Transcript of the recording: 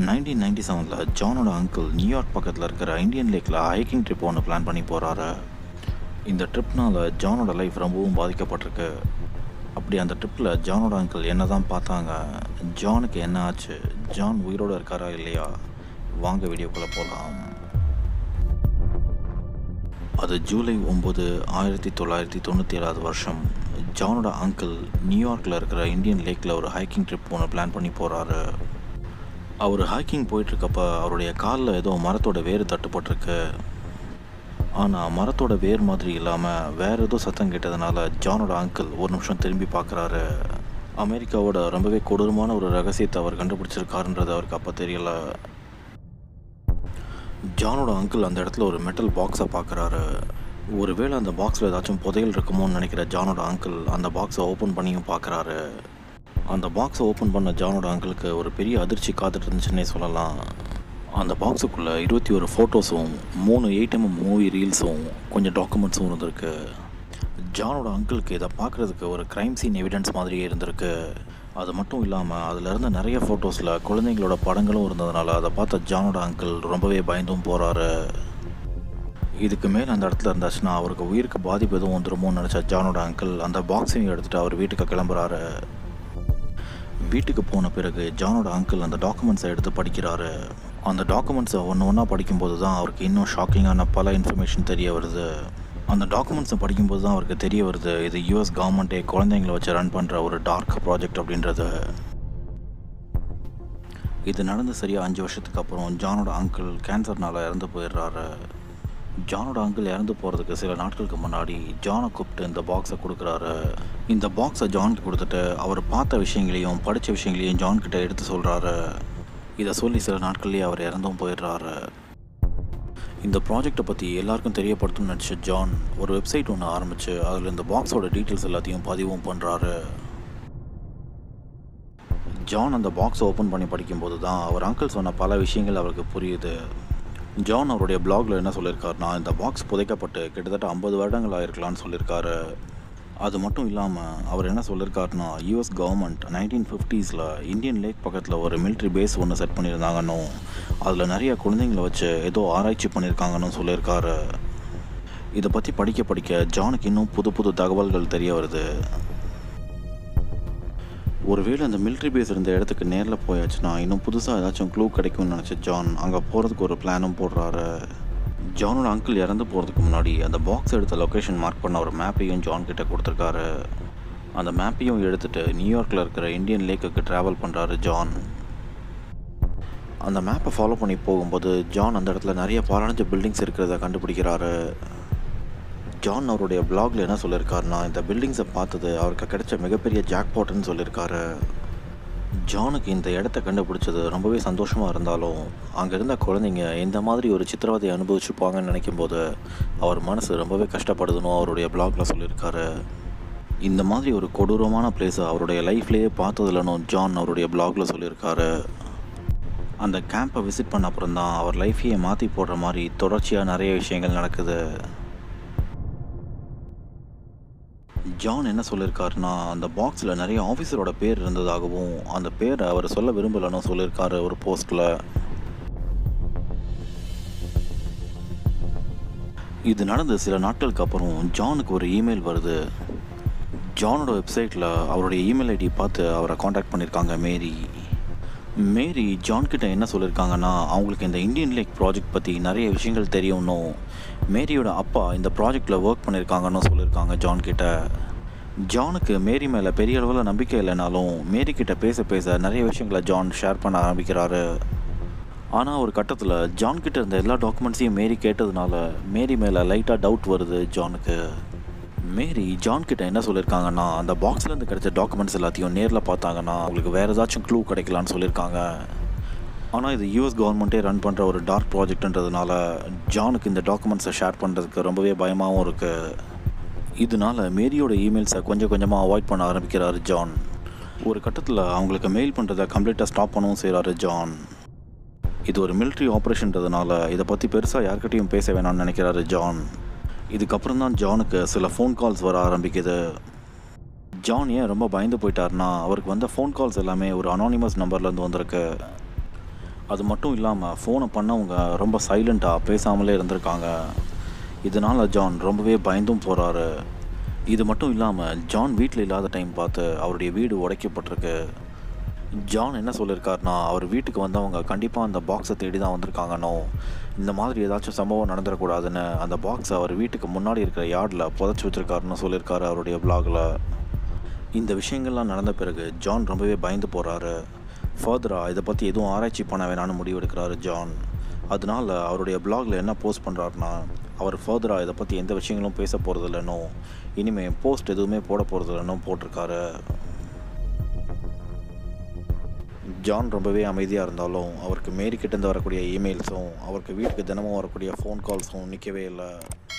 nineteen ninety செவனில் ஜானோட uncle New York பக்கத்தில் இருக்கிற இந்தியன் லேக்கில் ஹைக்கிங் ட்ரிப் ஒன்று பிளான் பண்ணி போகிறாரு இந்த ட்ரிப்னால் ஜானோட லைஃப் ரொம்பவும் பாதிக்கப்பட்டிருக்கு அப்படி அந்த ட்ரிப்பில் ஜானோட அங்கிள் என்ன தான் பார்த்தாங்க ஜானுக்கு என்ன ஆச்சு ஜான் உயிரோடு இருக்காரா இல்லையா வாங்க வீடியோக்குள்ளே போகலாம் அது ஜூலை ஒம்பது ஆயிரத்தி தொள்ளாயிரத்தி தொண்ணூற்றி ஏழாவது வருஷம் ஜானோட அங்கிள் நியூயார்க்கில் இருக்கிற இந்தியன் லேக்கில் ஒரு ஹைக்கிங் ட்ரிப் ஒன்று பிளான் பண்ணி போகிறாரு அவர் ஹைக்கிங் போயிட்டுருக்கப்ப அவருடைய காலில் ஏதோ மரத்தோட வேர் தட்டுப்பட்டிருக்கு ஆனால் மரத்தோட வேர் மாதிரி இல்லாமல் வேற ஏதோ சத்தம் கேட்டதுனால ஜானோட அங்கிள் ஒரு நிமிஷம் திரும்பி பார்க்குறாரு அமெரிக்காவோட ரொம்பவே கொடூரமான ஒரு ரகசியத்தை அவர் கண்டுபிடிச்சிருக்காருன்றது அவருக்கு அப்போ தெரியல ஜானோட அங்கிள் அந்த இடத்துல ஒரு மெட்டல் பாக்ஸை பார்க்குறாரு ஒருவேளை அந்த பாக்ஸில் ஏதாச்சும் புதையல் இருக்குமோன்னு நினைக்கிற ஜானோட அங்கிள் அந்த பாக்ஸை ஓப்பன் பண்ணியும் பார்க்குறாரு அந்த பாக்ஸை ஓப்பன் பண்ண ஜானோட அங்கிளுக்கு ஒரு பெரிய அதிர்ச்சி காத்துட்டு இருந்துச்சுன்னே சொல்லலாம் அந்த பாக்ஸுக்குள்ளே இருபத்தி ஒரு ஃபோட்டோஸும் மூணு எயிட் எம்எம் மூவி ரீல்ஸும் கொஞ்சம் டாக்குமெண்ட்ஸும் இருந்திருக்கு ஜானோட அங்கிளுக்கு இதை பார்க்குறதுக்கு ஒரு க்ரைம் சீன் எவிடன்ஸ் மாதிரியே இருந்திருக்கு அது மட்டும் இல்லாமல் அதில் இருந்த நிறைய ஃபோட்டோஸில் குழந்தைங்களோட படங்களும் இருந்ததுனால அதை பார்த்த ஜானோட அங்கிள் ரொம்பவே பயந்தும் போகிறாரு இதுக்கு மேலே அந்த இடத்துல இருந்தாச்சுன்னா அவருக்கு உயிருக்கு பாதிப்பு எதுவும் வந்துருமோன்னு நினச்ச ஜானோட அங்கிள் அந்த பாக்ஸையும் எடுத்துகிட்டு அவர் வீட்டுக்கு கிளம்புறாரு வீட்டுக்கு போன பிறகு ஜானோட அங்கிள் அந்த டாக்குமெண்ட்ஸை எடுத்து படிக்கிறாரு அந்த டாக்குமெண்ட்ஸை ஒன்று ஒன்றா படிக்கும்போது தான் அவருக்கு இன்னும் ஷாக்கிங்கான பல இன்ஃபர்மேஷன் தெரிய வருது அந்த டாக்குமெண்ட்ஸை படிக்கும்போது தான் அவருக்கு தெரிய வருது இது யூஎஸ் கவர்மெண்ட்டே குழந்தைங்களை வச்சு ரன் பண்ணுற ஒரு டார்க் ப்ராஜெக்ட் அப்படின்றது இது நடந்து சரியாக அஞ்சு வருஷத்துக்கு அப்புறம் ஜானோட அங்கிள் கேன்சர்னால் இறந்து போயிடுறாரு ஜானோட அங்கிள் இறந்து போகிறதுக்கு சில நாட்களுக்கு முன்னாடி ஜானை கூப்பிட்டு இந்த பாக்ஸை கொடுக்குறாரு இந்த பாக்ஸை ஜானுக்கு கொடுத்துட்டு அவர் பார்த்த விஷயங்களையும் படித்த விஷயங்களையும் ஜான் கிட்ட எடுத்து சொல்கிறாரு இதை சொல்லி சில நாட்கள்லேயே அவர் இறந்தும் போயிடுறாரு இந்த ப்ராஜெக்டை பற்றி எல்லாருக்கும் தெரியப்படுத்தணும்னு நினச்ச ஜான் ஒரு வெப்சைட் ஒன்று ஆரம்பித்து அதில் இந்த பாக்ஸோட டீட்டெயில்ஸ் எல்லாத்தையும் பதிவும் பண்ணுறாரு ஜான் அந்த பாக்ஸை ஓப்பன் பண்ணி படிக்கும்போது தான் அவர் அங்கிள் சொன்ன பல விஷயங்கள் அவருக்கு புரியுது ஜான் அவருடைய பிளாகில் என்ன சொல்லியிருக்காருனா இந்த பாக்ஸ் புதைக்கப்பட்டு கிட்டத்தட்ட ஐம்பது வருடங்கள் ஆயிருக்கலாம்னு சொல்லியிருக்காரு அது மட்டும் இல்லாமல் அவர் என்ன சொல்லியிருக்காருனா யூஎஸ் கவர்மெண்ட் நைன்டீன் ஃபிஃப்டீஸில் இந்தியன் லேக் பக்கத்தில் ஒரு மிலிட்ரி பேஸ் ஒன்று செட் பண்ணியிருந்தாங்கன்னு அதில் நிறைய குழந்தைங்கள வச்சு ஏதோ ஆராய்ச்சி பண்ணியிருக்காங்கன்னு சொல்லியிருக்காரு இதை பற்றி படிக்க படிக்க ஜானுக்கு இன்னும் புது புது தகவல்கள் தெரிய வருது ஒருவேளை அந்த மிலிட்ரி பேஸ் இருந்த இடத்துக்கு நேரில் போயாச்சுன்னா இன்னும் புதுசாக ஏதாச்சும் க்ளூ கிடைக்கும்னு நினச்ச ஜான் அங்கே போகிறதுக்கு ஒரு பிளானும் போடுறாரு ஜானோட அங்கிள் இறந்து போகிறதுக்கு முன்னாடி அந்த பாக்ஸ் எடுத்த லொக்கேஷன் மார்க் பண்ண ஒரு மேப்பையும் ஜான் கிட்ட கொடுத்துருக்காரு அந்த மேப்பையும் எடுத்துகிட்டு நியூயார்க்கில் இருக்கிற இந்தியன் லேக்குக்கு ட்ராவல் பண்ணுறாரு ஜான் அந்த மேப்பை ஃபாலோ பண்ணி போகும்போது ஜான் அந்த இடத்துல நிறைய பாலடைஞ்ச பில்டிங்ஸ் இருக்கிறத கண்டுபிடிக்கிறாரு ஜான் அவருடைய பிளாகில் என்ன சொல்லியிருக்காருனா இந்த பில்டிங்ஸை பார்த்தது அவருக்கு கிடைச்ச மிகப்பெரிய ஜாக்பாட்னு சொல்லியிருக்காரு ஜானுக்கு இந்த இடத்த கண்டுபிடிச்சது ரொம்பவே சந்தோஷமாக இருந்தாலும் அங்கே இருந்த குழந்தைங்க இந்த மாதிரி ஒரு சித்திரவதை அனுபவிச்சுப்பாங்கன்னு நினைக்கும் போது அவர் மனசு ரொம்பவே கஷ்டப்படுதுன்னு அவருடைய பிளாகில் சொல்லியிருக்காரு இந்த மாதிரி ஒரு கொடூரமான பிளேஸை அவருடைய லைஃப்லேயே பார்த்ததில்லன்னு ஜான் அவருடைய பிளாகில் சொல்லியிருக்காரு அந்த கேம்பை விசிட் பண்ண அப்புறம் தான் அவர் லைஃப்பையே மாற்றி போடுற மாதிரி தொடர்ச்சியாக நிறைய விஷயங்கள் நடக்குது ஜான் என்ன சொல்லியிருக்காருன்னா அந்த பாக்ஸில் நிறைய ஆஃபீஸரோட பேர் இருந்ததாகவும் அந்த பேரை அவர் சொல்ல விரும்பலன்னு சொல்லியிருக்காரு ஒரு போஸ்ட்டில் இது நடந்த சில நாட்களுக்கு அப்புறம் ஜானுக்கு ஒரு இமெயில் வருது ஜானோட வெப்சைட்டில் அவருடைய இமெயில் ஐடி பார்த்து அவரை காண்டாக்ட் பண்ணியிருக்காங்க மேரி மேரி ஜான் கிட்ட என்ன சொல்லியிருக்காங்கன்னா அவங்களுக்கு இந்த இந்தியன் லேக் ப்ராஜெக்ட் பற்றி நிறைய விஷயங்கள் தெரியணும் மேரியோட அப்பா இந்த ப்ராஜெக்டில் ஒர்க் பண்ணியிருக்காங்கன்னு சொல்லியிருக்காங்க ஜான் கிட்ட ஜானுக்கு மேரி மேலே பெரிய அளவில் நம்பிக்கை இல்லைனாலும் மேரி கிட்ட பேச பேச நிறைய விஷயங்களை ஜான் ஷேர் பண்ண ஆரம்பிக்கிறாரு ஆனால் ஒரு கட்டத்தில் ஜான் கிட்ட இருந்த எல்லா டாக்குமெண்ட்ஸையும் மேரி கேட்டதுனால மேரி மேலே லைட்டாக டவுட் வருது ஜானுக்கு மேரி ஜான் கிட்ட என்ன சொல்லியிருக்காங்கன்னா அந்த பாக்ஸ்லேருந்து கிடைச்ச டாக்குமெண்ட்ஸ் எல்லாத்தையும் நேரில் பார்த்தாங்கன்னா அவங்களுக்கு வேறு ஏதாச்சும் க்ளூ கிடைக்கலான்னு சொல்லியிருக்காங்க ஆனால் இது யூஎஸ் கவர்மெண்ட்டே ரன் பண்ணுற ஒரு டார்க் ப்ராஜெக்ட்ன்றதுனால ஜானுக்கு இந்த டாக்குமெண்ட்ஸை ஷேர் பண்ணுறதுக்கு ரொம்பவே பயமாகவும் இருக்குது இதனால மேரியோட இமெயில்ஸை கொஞ்சம் கொஞ்சமாக அவாய்ட் பண்ண ஆரம்பிக்கிறாரு ஜான் ஒரு கட்டத்தில் அவங்களுக்கு மெயில் பண்ணுறதை கம்ப்ளீட்டாக ஸ்டாப் பண்ணவும் செய்கிறாரு ஜான் இது ஒரு மிலிட்ரி ஆப்ரேஷன்றதுனால இதை பற்றி பெருசாக யார்கிட்டையும் பேச வேணாம்னு நினைக்கிறாரு ஜான் இதுக்கப்புறம் தான் ஜானுக்கு சில ஃபோன் கால்ஸ் வர ஆரம்பிக்குது ஜான் ஏன் ரொம்ப பயந்து போயிட்டாருன்னா அவருக்கு வந்த ஃபோன் கால்ஸ் எல்லாமே ஒரு அனானிமஸ் நம்பர்லேருந்து வந்திருக்கு அது மட்டும் இல்லாமல் ஃபோனை பண்ணவங்க ரொம்ப சைலண்ட்டாக பேசாமலே இருந்திருக்காங்க இதனால் ஜான் ரொம்பவே பயந்தும் போகிறாரு இது மட்டும் இல்லாமல் ஜான் வீட்டில் இல்லாத டைம் பார்த்து அவருடைய வீடு உடைக்கப்பட்டிருக்கு ஜான் என்ன சொல்லியிருக்காருனா அவர் வீட்டுக்கு வந்தவங்க கண்டிப்பாக அந்த பாக்ஸை தேடி தான் வந்திருக்காங்கன்னோ இந்த மாதிரி ஏதாச்சும் சம்பவம் நடந்துடக்கூடாதுன்னு அந்த பாக்ஸை அவர் வீட்டுக்கு முன்னாடி இருக்கிற யார்டில் புதைச்சி வச்சிருக்காருன்னு சொல்லியிருக்காரு அவருடைய பிளாகில் இந்த விஷயங்கள்லாம் நடந்த பிறகு ஜான் ரொம்பவே பயந்து போகிறாரு ஃபர்தராக இதை பற்றி எதுவும் ஆராய்ச்சி பண்ண வேணாம்னு முடிவெடுக்கிறாரு ஜான் அதனால அவருடைய பிளாகில் என்ன போஸ்ட் பண்ணுறாருனா அவர் ஃபர்தராக இதை பற்றி எந்த விஷயங்களும் பேச போகிறது இல்லைனோ இனிமேல் போஸ்ட் எதுவுமே போட போகிறது இல்லைனோ போட்டிருக்காரு ஜான் ரொம்பவே அமைதியாக இருந்தாலும் அவருக்கு மேரி கிட்டேருந்து வரக்கூடிய இமெயில்ஸும் அவருக்கு வீட்டுக்கு தினமும் வரக்கூடிய ஃபோன் கால்ஸும் நிற்கவே இல்லை